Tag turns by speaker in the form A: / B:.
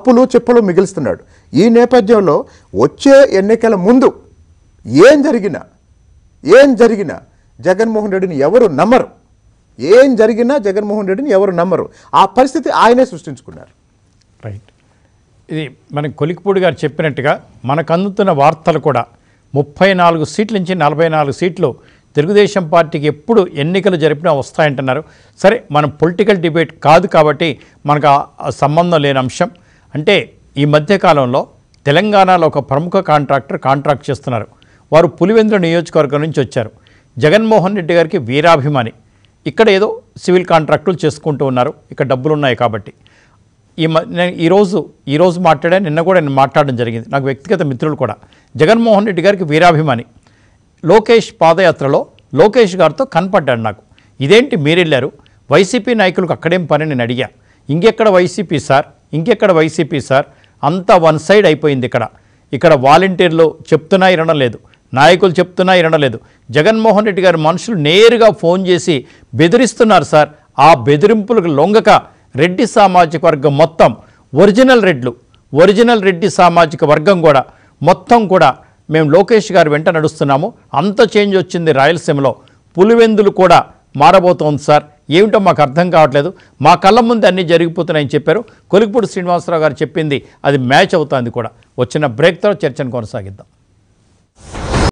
A: అప్పులు చిప్పలు మిగులుస్తున్నాడు ఈ నేపథ్యంలో వచ్చే ఎన్నికల ముందు ఏం జరిగినా ఏం జరిగినా జగన్మోహన్ రెడ్డిని ఎవరు నమ్మరు ఏం జరిగినా జగన్మోహన్ రెడ్డిని ఎవరు నమ్మరు ఆ పరిస్థితి ఆయనే సృష్టించుకున్నారు
B: రైట్ ఇది మన కొలికిపూడి గారు చెప్పినట్టుగా మనకు అందుతున్న వార్తలు కూడా ముప్పై నాలుగు సీట్ల నుంచి నలభై నాలుగు సీట్లు తెలుగుదేశం పార్టీకి ఎప్పుడు ఎన్నికలు జరిపినా వస్తాయంటున్నారు సరే మనం పొలిటికల్ డిబేట్ కాదు కాబట్టి మనకు ఆ- ఆ సంబంధం లేని అంశం అంటే ఈ మధ్యకాలంలో తెలంగాణలో ఒక ప్రముఖ కాంట్రాక్టర్ కాంట్రాక్ట్ చేస్తున్నారు వారు పులివెందుల నియోజకవర్గం నుంచి వచ్చారు జగన్మోహన్ రెడ్డి గారికి వీరాభిమాని ఇక్కడ ఏదో సివిల్ కాంట్రాక్టులు చేసుకుంటూ ఉన్నారు ఇక్కడ డబ్బులు ఉన్నాయి కాబట్టి ఈ మ నేను ఈరోజు ఈరోజు మాట్లాడా నిన్న కూడా నేను మాట్లాడడం జరిగింది నాకు వ్యక్తిగత మిత్రులు కూడా జగన్మోహన్ రెడ్డి గారికి వీరాభిమాని లోకేష్ పాదయాత్రలో లోకేష్ గారితో కనపడ్డాడు నాకు ఇదేంటి మీరు వెళ్ళారు వైసీపీ నాయకులకు అక్కడేం పని నేను అడిగా ఇంకెక్కడ వైసీపీ సార్ ఇంకెక్కడ వైసీపీ సార్ అంతా వన్ సైడ్ అయిపోయింది ఇక్కడ ఇక్కడ వాలంటీర్లు చెప్తున్నా వినడం లేదు నాయకులు చెప్తున్నా వినడం లేదు జగన్మోహన్ రెడ్డి గారి మనుషులు నేరుగా ఫోన్ చేసి బెదిరిస్తున్నారు సార్ ఆ బెదిరింపులకు లొంగక రెడ్డి సామాజిక వర్గం మొత్తం ఒరిజినల్ రెడ్లు ఒరిజినల్ రెడ్డి సామాజిక వర్గం కూడా మొత్తం కూడా మేము లోకేష్ గారి వెంట నడుస్తున్నాము అంత చేంజ్ వచ్చింది రాయలసీమలో పులివెందులు కూడా మారబోతోంది సార్ ఏమిటో మాకు అర్థం కావట్లేదు మా కళ్ళ ముందు అన్నీ జరిగిపోతున్నాయని చెప్పారు కొలికపూడి శ్రీనివాసరావు గారు చెప్పింది అది మ్యాచ్ అవుతుంది కూడా వచ్చిన బ్రేక్ తర్వాత చర్చను కొనసాగిద్దాం